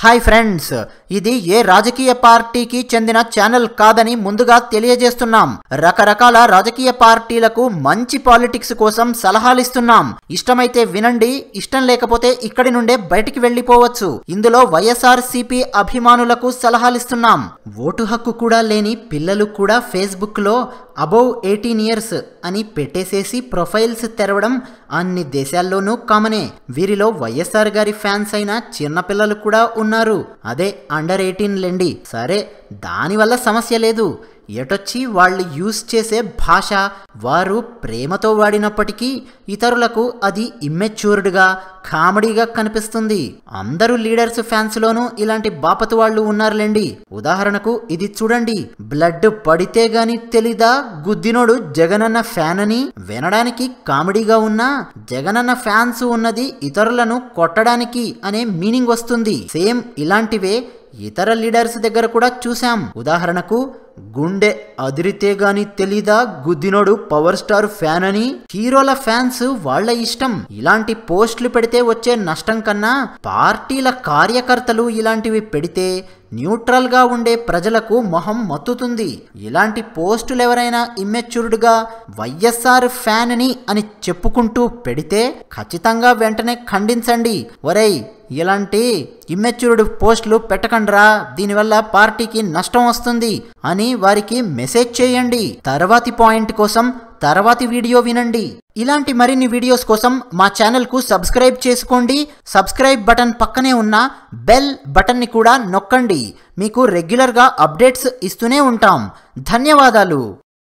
hi friends ఇది ఏ రాజకీయ పార్టీకి చెందిన ఛానల్ కాదని ముందుగా తెలియజేస్తున్నాం రకరకాల రాజకీయ పార్టీలకు మంచి పాలిటిక్స్ కోసం సలహాలిస్తున్నాం ఇష్టమైతే వినండి ఇష్టం లేకపోతే ఇక్కడి నుండే బయటికి వెళ్లిపోవచ్చు ఇందులో వైఎస్ఆర్ సిపి అభిమానులకు సలహాలిస్తున్నాం ఓటు హక్కు కూడా లేని పిల్లలు కూడా ఫేస్బుక్ లో అబౌవ్ ఎయిటీన్ ఇయర్స్ అని పెట్టేసేసి ప్రొఫైల్స్ తెరవడం అన్ని దేశాల్లోనూ కామనే వీరిలో వైఎస్ఆర్ గారి ఫ్యాన్స్ అయిన చిన్నపిల్లలు కూడా ఉన్నారు అదే అండర్ ఎయిటీన్ లెండి సరే దానివల్ల సమస్య లేదు ఎటొచ్చి వాళ్ళు యూజ్ చేసే భాష వారు ప్రేమతో వాడినప్పటికీ ఇతరులకు అది ఇమ్మెచ్యూర్డ్గా కామెడీగా కనిపిస్తుంది అందరూ లీడర్స్ ఫ్యాన్స్లోనూ ఇలాంటి బాపతు వాళ్ళు ఉన్నారులేండి ఉదాహరణకు ఇది చూడండి బ్లడ్ పడితే గాని తెలీదా గుద్దినోడు జగనన్న ఫ్యాన్ అని వినడానికి కామెడీగా ఉన్నా జగనన్న ఫ్యాన్స్ ఉన్నది ఇతరులను కొట్టడానికి అనే మీనింగ్ వస్తుంది సేమ్ ఇలాంటివే ఇతర లీడర్స్ దగ్గర కూడా చూశాం ఉదాహరణకు గుండె అదిరితే గాని తెలీదా గుద్దినోడు పవర్ స్టార్ ఫ్యాన్ అని హీరోల ఫ్యాన్స్ వాళ్ళ ఇష్టం ఇలాంటి పోస్టులు పెడితే వచ్చే నష్టం కన్నా పార్టీల కార్యకర్తలు ఇలాంటివి పెడితే న్యూట్రల్ గా ఉండే ప్రజలకు మొహం మత్తుతుంది ఇలాంటి పోస్టులు ఎవరైనా ఇమ్మెచ్యూర్డ్ గా వైఎస్ఆర్ ఫ్యాన్ అని అని చెప్పుకుంటూ పెడితే ఖచ్చితంగా వెంటనే ఖండించండి ఒరేయ్ ఇలాంటి ఇమ్మెచ్యూర్డ్ పోస్టులు పెట్టకండ్రా దీనివల్ల పార్టీకి నష్టం వస్తుంది అని వారికి మెసేజ్ చేయండి తర్వాతి పాయింట్ కోసం తర్వాతి వీడియో వినండి ఇలాంటి మరిన్ని వీడియోస్ కోసం మా ఛానల్కు సబ్స్క్రైబ్ చేసుకోండి సబ్స్క్రైబ్ బటన్ పక్కనే ఉన్న బెల్ బటన్ని కూడా నొక్కండి మీకు రెగ్యులర్గా అప్డేట్స్ ఇస్తూనే ఉంటాం ధన్యవాదాలు